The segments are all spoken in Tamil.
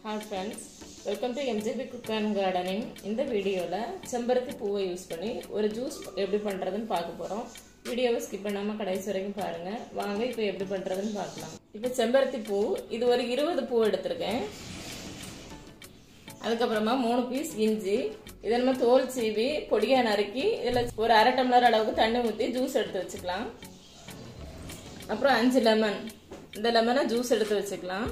hi friends welcome to MGP cook and gardening இந்த வீடியோவில் செம்பருத்தி பூவை யூஸ் பண்ணி ஒரு ஜூஸ் எப்படி பண்ணுறதுன்னு பார்க்க போகிறோம் வீடியோவை ஸ்கிப் பண்ணாமல் கடைசி வரைக்கும் பாருங்கள் வாங்க இப்போ எப்படி பண்ணுறதுன்னு பார்க்கலாம் இப்போ செம்பருத்தி பூ இது ஒரு இருபது பூ எடுத்திருக்கேன் அதுக்கப்புறமா மூணு பீஸ் இஞ்சி இதை நம்ம தோல் சீவி பொடியாக நறுக்கி இதில் ஒரு அரை டம்ளர் அளவுக்கு தண்ணி ஊற்றி ஜூஸ் எடுத்து வச்சுக்கலாம் அப்புறம் அஞ்சு லெமன் இந்த லெமனை ஜூஸ் எடுத்து வச்சுக்கலாம்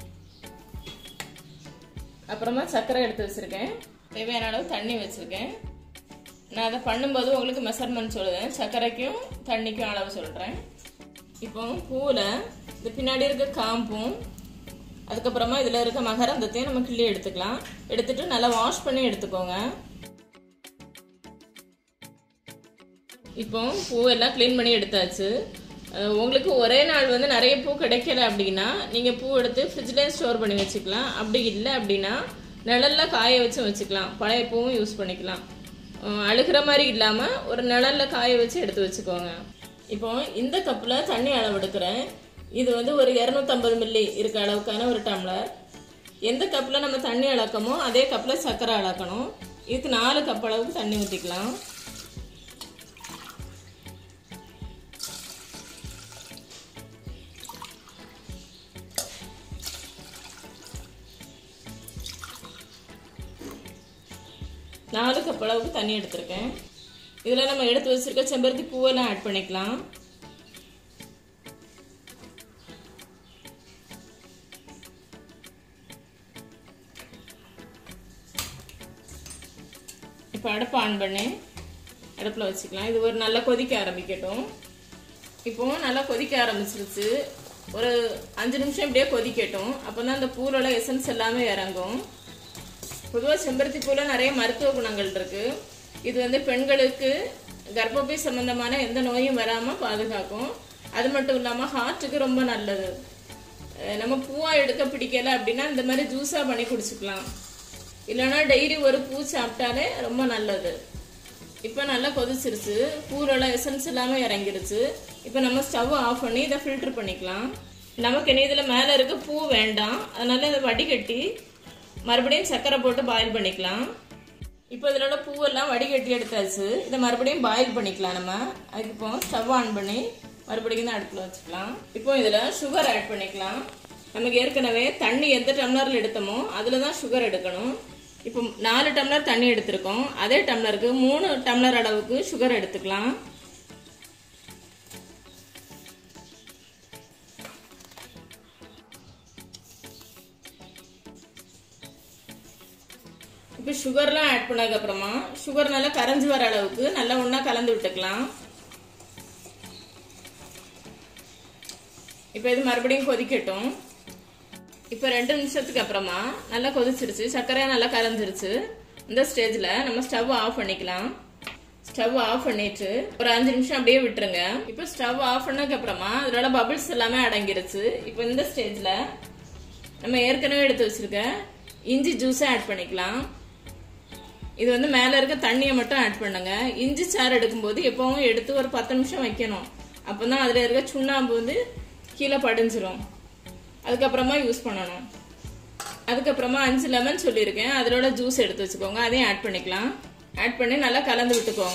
அப்புறமா சர்க்கரை எடுத்து வச்சுருக்கேன் தேவையான அளவு தண்ணி வச்சுருக்கேன் நான் அதை பண்ணும்போது உங்களுக்கு மெஷர்மெண்ட் சொல்லுவேன் சர்க்கரைக்கும் தண்ணிக்கும் அளவு சொல்கிறேன் இப்போ பூவில் இந்த பின்னாடி இருக்க காம்பும் அதுக்கப்புறமா இதில் இருக்க மகரந்தத்தையும் நம்ம கிள்ளி எடுத்துக்கலாம் எடுத்துட்டு நல்லா வாஷ் பண்ணி எடுத்துக்கோங்க இப்போ பூவெல்லாம் க்ளீன் பண்ணி எடுத்தாச்சு உங்களுக்கு ஒரே நாள் வந்து நிறைய பூ கிடைக்கல அப்படின்னா நீங்கள் பூ எடுத்து ஃப்ரிட்ஜ்லேயே ஸ்டோர் பண்ணி வச்சுக்கலாம் அப்படி இல்லை அப்படின்னா நிழலில் காய வச்சு வச்சுக்கலாம் பழைய பூவும் யூஸ் பண்ணிக்கலாம் அழுகிற மாதிரி இல்லாமல் ஒரு நிழலில் காய வச்சு எடுத்து வச்சுக்கோங்க இப்போ இந்த கப்பில் தண்ணி அளவு எடுக்கிறேன் இது வந்து ஒரு இரநூத்தம்பது மில்லி இருக்க அளவுக்கான ஒரு டம்ளர் எந்த கப்பில் நம்ம தண்ணி அளக்கமோ அதே கப்பில் சர்க்கரை அளக்கணும் இதுக்கு நாலு கப் அளவுக்கு தண்ணி ஊற்றிக்கலாம் நாலு கப் அளவுக்கு தண்ணி எடுத்திருக்கேன் இதில் நம்ம எடுத்து வச்சிருக்க செம்பருத்தி பூவெல்லாம் ஆட் பண்ணிக்கலாம் இப்போ அடுப்பு ஆன் பண்ணி அடுப்பில் வச்சுக்கலாம் இது ஒரு நல்லா கொதிக்க ஆரம்பிக்கட்டும் இப்போ நல்லா கொதிக்க ஆரம்பிச்சிருச்சு ஒரு அஞ்சு நிமிஷம் இப்படியே கொதிக்கட்டும் அப்போ தான் அந்த பூரோட எசன்ஸ் எல்லாமே இறங்கும் பொதுவாக செம்பருத்தி பூவில் நிறைய மருத்துவ குணங்கள் இருக்கு இது வந்து பெண்களுக்கு கர்ப்பப்பை சம்பந்தமான எந்த நோயும் வராமல் பாதுகாக்கும் அது மட்டும் இல்லாமல் ஹார்ட்டுக்கு ரொம்ப நல்லது நம்ம பூவாக எடுக்க பிடிக்கல அப்படின்னா இந்த மாதிரி ஜூஸாக பண்ணி குடிச்சுக்கலாம் இல்லைன்னா டெய்லி ஒரு பூ சாப்பிட்டாலே ரொம்ப நல்லது இப்போ நல்லா கொதிச்சிருச்சு பூரோட எசன்ஸ் எல்லாமே இறங்கிருச்சு இப்போ நம்ம ஸ்டவ் ஆஃப் பண்ணி இதை ஃபில்டர் பண்ணிக்கலாம் நமக்கு இனி இதில் மேலே இருக்க பூ வேண்டாம் அதனால இதை வடிகட்டி மறுபடியும் சர்க்கரை போட்டு பாயில் பண்ணிக்கலாம் இப்போ இதில் உள்ள பூவெல்லாம் வடிகட்டி எடுத்தாச்சு இதை மறுபடியும் பாயில் பண்ணிக்கலாம் நம்ம அதுக்கு இப்போ ஸ்டவ் ஆன் பண்ணி மறுபடியும் தான் அடுப்பில் வச்சுக்கலாம் இப்போ இதில் சுகர் ஆட் பண்ணிக்கலாம் நமக்கு ஏற்கனவே தண்ணி எந்த டம்ளரில் எடுத்தோமோ அதில் தான் சுகர் எடுக்கணும் இப்போ நாலு டம்ளர் தண்ணி எடுத்திருக்கோம் அதே டம்ளருக்கு மூணு டம்ளர் அளவுக்கு சுகர் எடுத்துக்கலாம் இப்போ சுகர்லாம் ஆட் பண்ணதுக்கப்புறமா சுகர் நல்லா கரைஞ்சி வர அளவுக்கு நல்லா ஒன்றா கலந்து விட்டுக்கலாம் இப்போ இது மறுபடியும் கொதிக்கட்டும் இப்போ ரெண்டு நிமிஷத்துக்கு அப்புறமா நல்லா கொதிச்சிருச்சு சர்க்கரையாக நல்லா கரைஞ்சிருச்சு இந்த ஸ்டேஜில் நம்ம ஸ்டவ் ஆஃப் பண்ணிக்கலாம் ஸ்டவ் ஆஃப் பண்ணிட்டு ஒரு அஞ்சு நிமிஷம் அப்படியே விட்டுருங்க இப்போ ஸ்டவ் ஆஃப் பண்ணதுக்கு அப்புறமா அதோட பபிள்ஸ் எல்லாமே அடங்கிருச்சு இப்போ இந்த ஸ்டேஜில் நம்ம ஏற்கனவே எடுத்து வச்சிருக்க இஞ்சி ஜூஸை ஆட் பண்ணிக்கலாம் இது வந்து மேலே இருக்க தண்ணியை மட்டும் ஆட் பண்ணுங்க இஞ்சி சாறு எடுக்கும்போது எப்பவும் எடுத்து ஒரு பத்து நிமிஷம் வைக்கணும் அப்போ தான் அதில் இருக்க சுண்ணாம்பு வந்து கீழே படிஞ்சிரும் அதுக்கப்புறமா யூஸ் பண்ணணும் அதுக்கப்புறமா அஞ்சு லெமன் சொல்லியிருக்கேன் அதோட ஜூஸ் எடுத்து வச்சுக்கோங்க அதையும் ஆட் பண்ணிக்கலாம் ஆட் பண்ணி நல்லா கலந்து விட்டுக்கோங்க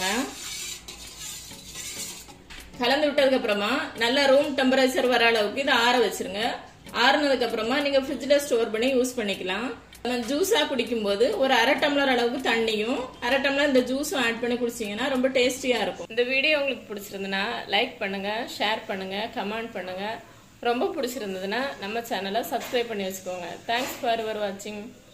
கலந்து விட்டதுக்கு அப்புறமா நல்லா ரூம் டெம்பரேச்சர் வர அளவுக்கு இதை ஆற வச்சிருங்க ஆறுனதுக்கு அப்புறமா நீங்க ஃப்ரிட்ஜில் ஸ்டோர் பண்ணி யூஸ் பண்ணிக்கலாம் ஜூஸா குடிக்கும்போது ஒரு அரை டம்ளர் அளவுக்கு தண்ணியும் அரை டம்ளர் இந்த ஜூஸும் ஆட் பண்ணி குடிச்சிங்கன்னா ரொம்ப டேஸ்டியா இருக்கும் இந்த வீடியோ உங்களுக்கு பிடிச்சிருந்ததுன்னா லைக் பண்ணுங்க ஷேர் பண்ணுங்க கமெண்ட் பண்ணுங்க ரொம்ப பிடிச்சிருந்ததுன்னா நம்ம சேனலை சப்ஸ்கிரைப் பண்ணி வச்சுக்கோங்க தேங்க்ஸ் ஃபார் யுவர் வாட்சிங்